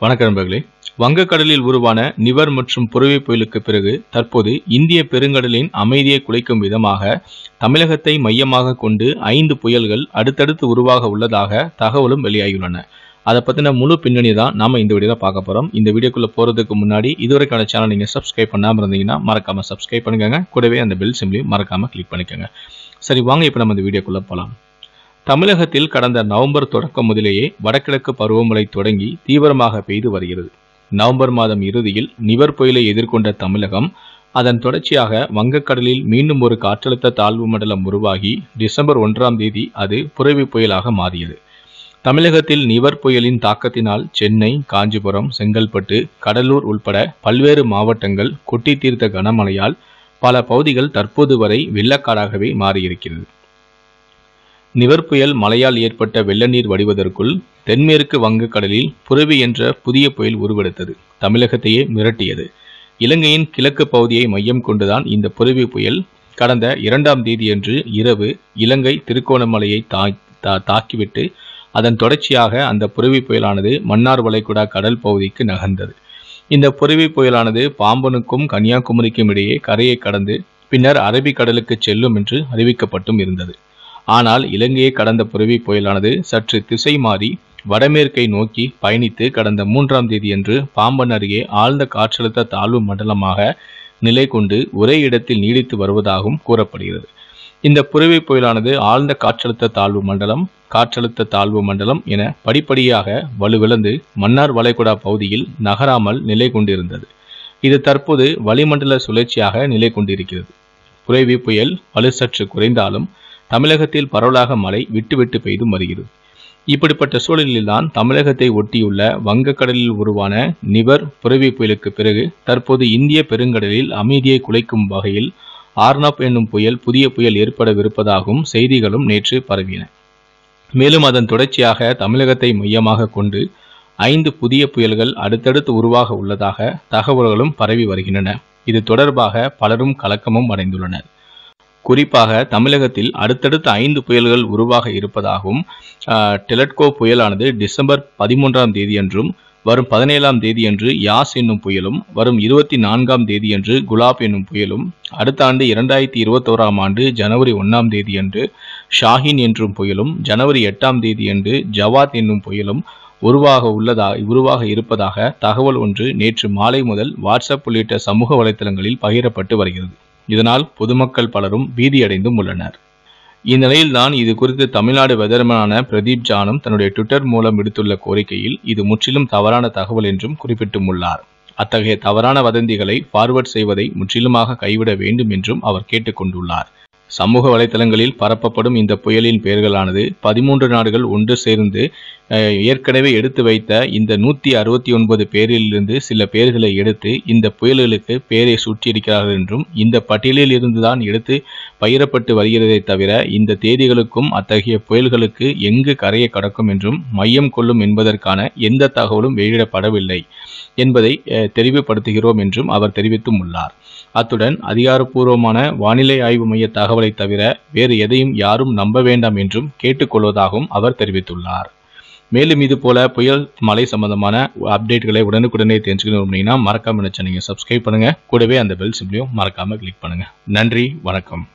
வணக்கம் நண்பர்களே வங்கக்கடலில் உருவான நிவர் மற்றும் புரவி புயலுக்கு பிறகு தற்போது இந்திய பெருங்கடலின் அமைதியை குலைக்கும் விதமாக தமிழகத்தை மையமாக கொண்டு ஐந்து புயல்கள் அடுத்தடுத்து உருவாக உள்ளதாக தகவலும் வெளியாகியுள்ளன அதை பற்றின முழு பின்னணி தான் நாம இந்த வீடியோவில் பார்க்க போகிறோம் இந்த வீடியோக்குள்ளே போகிறதுக்கு முன்னாடி இதுவரைக்கான சேனல் நீங்கள் சப்ஸ்கிரைப் பண்ணாமல் இருந்தீங்கன்னா மறக்காமல் சப்ஸ்கிரைப் பண்ணிக்கோங்க கூடவே அந்த பெல் சிம்லையும் மறக்காமல் கிளிக் பண்ணிக்கோங்க சரி வாங்க இப்போ நம்ம இந்த வீடியோக்குள்ளே போகலாம் தமிழகத்தில் கடந்த நவம்பர் தொடக்கம் முதலேயே வடகிழக்கு பருவமழை தொடங்கி தீவிரமாக பெய்து வருகிறது நவம்பர் மாதம் இறுதியில் நிவர் புயலை எதிர்கொண்ட தமிழகம் அதன் தொடர்ச்சியாக வங்கக்கடலில் மீண்டும் ஒரு காற்றழுத்த தாழ்வு மண்டலம் உருவாகி டிசம்பர் ஒன்றாம் தேதி அது புரவி புயலாக மாறியது தமிழகத்தில் நிவர் புயலின் தாக்கத்தினால் சென்னை காஞ்சிபுரம் செங்கல்பட்டு கடலூர் உள்பட பல்வேறு மாவட்டங்கள் கொட்டி தீர்த்த கனமழையால் பல பகுதிகள் தற்போது வரை வெள்ளக்காடாகவே மாறியிருக்கிறது நிவர் புயல் மழையால் ஏற்பட்ட வெள்ள நீர் வடிவதற்குள் தென்மேற்கு வங்கக்கடலில் புரவி என்ற புதிய புயல் உருவெடுத்தது தமிழகத்தையே மிரட்டியது இலங்கையின் கிழக்கு பகுதியை மையம் கொண்டுதான் இந்த புரவி புயல் கடந்த இரண்டாம் தேதியன்று இரவு இலங்கை திருக்கோணமலையை தா- தா- தாக்கிவிட்டு அதன் தொடர்ச்சியாக அந்த புரவி புயலானது மன்னார் வளைகுடா கடல் பகுதிக்கு நகர்ந்தது இந்த புரவி புயலானது பாம்பனுக்கும் கன்னியாகுமரிக்கும் இடையே கரையை கடந்து பின்னர் அரபிக்கடலுக்கு செல்லும் என்று அறிவிக்கப்பட்டும் இருந்தது ஆனால் இலங்கையை கடந்த புரவி புயலானது சற்று திசை மாறி வடமேற்கை நோக்கி பயணித்து கடந்த மூன்றாம் தேதியன்று பாம்பன் அருகே ஆழ்ந்த காற்றழுத்த தாழ்வு மண்டலமாக நிலை கொண்டு ஒரே இடத்தில் நீடித்து வருவதாகவும் கூறப்படுகிறது இந்த புரவி புயலானது ஆழ்ந்த காற்றழுத்த தாழ்வு மண்டலம் காற்றழுத்த தாழ்வு மண்டலம் என படிப்படியாக வலுவிழந்து மன்னார் வளைகுடா பகுதியில் நகராமல் நிலை கொண்டிருந்தது இது தற்போது வளிமண்டல சுழற்சியாக நிலை கொண்டிருக்கிறது புரவி புயல் வலு சற்று குறைந்தாலும் தமிழகத்தில் பரவலாக மழை விட்டுவிட்டு பெய்தும் வருகிறது இப்படிப்பட்ட சூழலில்தான் தமிழகத்தை ஒட்டியுள்ள வங்கக்கடலில் உருவான நிவர் புரவி புயலுக்கு பிறகு தற்போது இந்திய பெருங்கடலில் அமைதியை குலைக்கும் வகையில் ஆர்னாப் என்னும் புயல் புதிய புயல் ஏற்படவிருப்பதாகவும் செய்திகளும் நேற்று பரவின மேலும் அதன் தொடர்ச்சியாக தமிழகத்தை மையமாக கொண்டு ஐந்து புதிய புயல்கள் அடுத்தடுத்து உருவாக உள்ளதாக தகவல்களும் பரவி வருகின்றன இது தொடர்பாக பலரும் கலக்கமும் அடைந்துள்ளனர் குறிப்பாக தமிழகத்தில் அடுத்தடுத்து ஐந்து புயல்கள் உருவாக இருப்பதாகவும் ஆஹ், டெலட்கோ புயலானது டிசம்பர் பதிமூன்றாம் தேதியன்றும் வரும் பதினேழாம் தேதியன்று யாஸ் என்னும் புயலும் வரும் இருபத்தி நான்காம் தேதியன்று குலாப் என்னும் புயலும் அடுத்த ஆண்டு இரண்டாயிரத்தி இருபத்தோராம் ஆண்டு ஜனவரி ஒன்றாம் தேதியன்று ஷாஹின் என்றும் புயலும் ஜனவரி எட்டாம் தேதியன்று ஜவாத் என்னும் புயலும் உருவாக உள்ளதா உருவாக இருப்பதாக தகவல் ஒன்று நேற்று மாலை முதல் வாட்ஸ்அப் உள்ளிட்ட சமூக வலைத்தளங்களில் பகிரப்பட்டு வருகிறது இதனால் பொதுமக்கள் பலரும் பீதியடைந்தும் உள்ளனர் இந்நிலையில்தான் இது குறித்து தமிழ்நாடு வெதர்மனான பிரதீப் ஜானும் தன்னுடைய ட்விட்டர் மூலம் விடுத்துள்ள கோரிக்கையில் இது முற்றிலும் தவறான தகவல் என்றும் குறிப்பிட்டும் உள்ளார் அத்தகைய தவறான வதந்திகளை ஃபார்வர்ட் செய்வதை முற்றிலுமாக கைவிட வேண்டும் என்றும் அவர் கேட்டுக்கொண்டுள்ளார் சமூக வலைத்தளங்களில் பரப்பப்படும் இந்த புயலின் பெயர்களானது பதிமூன்று நாடுகள் ஒன்று சேர்ந்து அஹ், ஏற்கனவே எடுத்து வைத்த இந்த நூற்றி அறுபத்தி ஒன்பது பேரிலிருந்து சில பெயர்களை எடுத்து இந்த புயல்களுக்கு பெயரை சூட்டியிருக்கிறார்கள் என்றும் இந்த பட்டியலில் இருந்துதான் எடுத்து பகிரப்பட்டு வருகிறதே தவிர இந்த தேதிகளுக்கும் அத்தகைய புயல்களுக்கு எங்கு கரையை கடக்கும் என்றும் மையம் கொள்ளும் என்பதற்கான எந்த தகவலும் வெளியிடப்படவில்லை என்பதை அஹ், தெரிவுபடுத்துகிறோம் என்றும் அவர் தெரிவித்தும் உள்ளார் அத்துடன் அதிகாரப்பூர்வமான வானிலை ஆய்வு மைய தகவலை தவிர வேறு எதையும் யாரும் நம்ப வேண்டாம் என்றும் கேட்டுக்கொள்வதாகவும் அவர் தெரிவித்துள்ளார் மேலும் இது போல புயல் மழை சம்பந்தமான அப்டேட்களை உடனுக்குடனே தெரிஞ்சுக்கணும் அப்படின்னா மறக்காம நினைச்சா நீங்க சப்ஸ்கிரைப் பண்ணுங்க கூடவே அந்த பெல் சிம்லையும் மறக்காம கிளிக் பண்ணுங்க நன்றி வணக்கம்